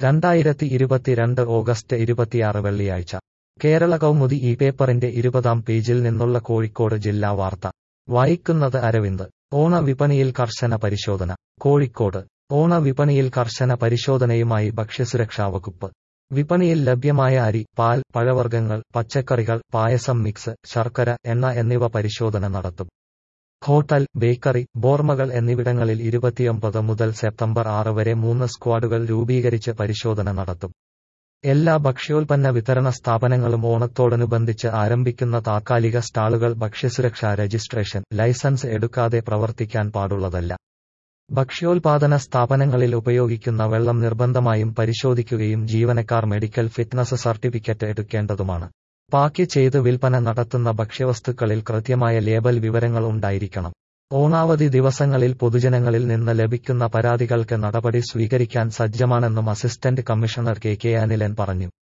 രണ്ടായിരത്തി ഇരുപത്തിരണ്ട് ഓഗസ്റ്റ് ഇരുപത്തിയാറ് വെള്ളിയാഴ്ച കേരള കൗമുദി ഈ പേപ്പറിന്റെ ഇരുപതാം പേജിൽ നിന്നുള്ള കോഴിക്കോട് ജില്ലാ വാർത്ത വായിക്കുന്നത് അരവിന്ദ് ഓണ വിപണിയിൽ കർശന പരിശോധന കോഴിക്കോട് ഓണ വിപണിയിൽ കർശന പരിശോധനയുമായി ഭക്ഷ്യസുരക്ഷാ വകുപ്പ് വിപണിയിൽ ലഭ്യമായ അരി പാൽ പഴവർഗ്ഗങ്ങൾ പച്ചക്കറികൾ പായസം മിക്സ് ശർക്കര എണ്ണ എന്നിവ പരിശോധന നടത്തും ഹോട്ടൽ ബേക്കറി ബോർമകൾ എന്നിവിടങ്ങളിൽ ഇരുപത്തിയൊമ്പത് മുതൽ സെപ്റ്റംബർ ആറ് വരെ മൂന്ന് സ്ക്വാഡുകൾ രൂപീകരിച്ച് പരിശോധന നടത്തും എല്ലാ ഭക്ഷ്യോൽപ്പന്ന വിതരണ സ്ഥാപനങ്ങളും ഓണത്തോടനുബന്ധിച്ച് ആരംഭിക്കുന്ന താത്കാലിക സ്റ്റാളുകൾ ഭക്ഷ്യസുരക്ഷാ രജിസ്ട്രേഷൻ ലൈസൻസ് എടുക്കാതെ പ്രവർത്തിക്കാൻ പാടുള്ളതല്ല ഭക്ഷ്യോൽപാദന സ്ഥാപനങ്ങളിൽ ഉപയോഗിക്കുന്ന വെള്ളം നിർബന്ധമായും പരിശോധിക്കുകയും ജീവനക്കാർ മെഡിക്കൽ ഫിറ്റ്നസ് സർട്ടിഫിക്കറ്റ് എടുക്കേണ്ടതുമാണ് പാക്ക് ചെയ്ത് വിൽപ്പന നടത്തുന്ന ഭക്ഷ്യവസ്തുക്കളിൽ കൃത്യമായ ലേബൽ വിവരങ്ങൾ ഉണ്ടായിരിക്കണം ഓണാവധി ദിവസങ്ങളിൽ പൊതുജനങ്ങളിൽ നിന്ന് ലഭിക്കുന്ന പരാതികൾക്ക് നടപടി സ്വീകരിക്കാൻ സജ്ജമാണെന്നും assistant commissioner K K Anilan പറഞ്ഞു